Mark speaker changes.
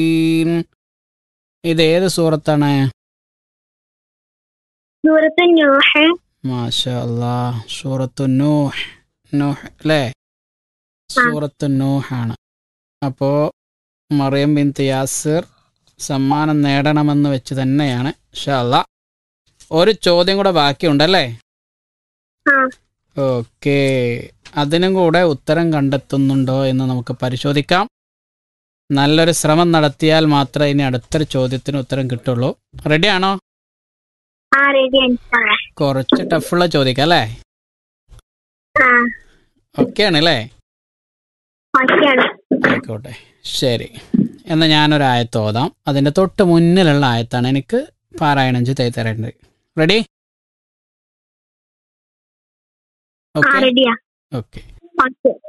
Speaker 1: ഇത് ഏത് സൂറത്താണ്
Speaker 2: സൂറത്ത് നൂഹ്
Speaker 1: മാഷാ അല്ലാ സൂറത്തു നൂഹ് നൂഹ് അല്ലേ സൂറത്തു നൂഹാണ് അപ്പോൾ മറിയം ബിൻ യാസിർ സമ്മാനം നേടണമെന്ന് വെച്ച് തന്നെയാണ് ഇൻഷാ അല്ലാ ഒരു ചോദ്യം കൂടെ ബാക്കിയുണ്ടല്ലേ
Speaker 2: ആ
Speaker 1: ഓക്കെ അതിനും കൂടെ ഉത്തരം കണ്ടെത്തുന്നുണ്ടോ എന്ന് നമുക്ക് പരിശോധിക്കാം നല്ലൊരു ശ്രമം നടത്തിയാൽ മാത്രമേ ഇനി അടുത്തൊരു ചോദ്യത്തിന് ഉത്തരം കിട്ടുള്ളൂ റെഡിയാണോ
Speaker 2: ആ റെഡി ആണ്
Speaker 1: കുറച്ച് ടഫുള്ള ചോദിക്കാം അല്ലേ
Speaker 2: ആ
Speaker 1: ഓക്കെ ആണല്ലേ
Speaker 2: ഓക്കെയാണ്
Speaker 1: ആയിക്കോട്ടെ ശരി എന്നാൽ ഞാനൊരു ആയത്ത് ഓതാം അതിൻ്റെ തൊട്ട് മുന്നിലുള്ള ആയത്താണ് എനിക്ക് പാരായണം ചെയ്ത് തരേണ്ടത് റെഡി
Speaker 2: ആ
Speaker 1: ഓക്കെ
Speaker 2: റെഡിയാ
Speaker 1: ഓക്കെ
Speaker 2: ഓക്കെ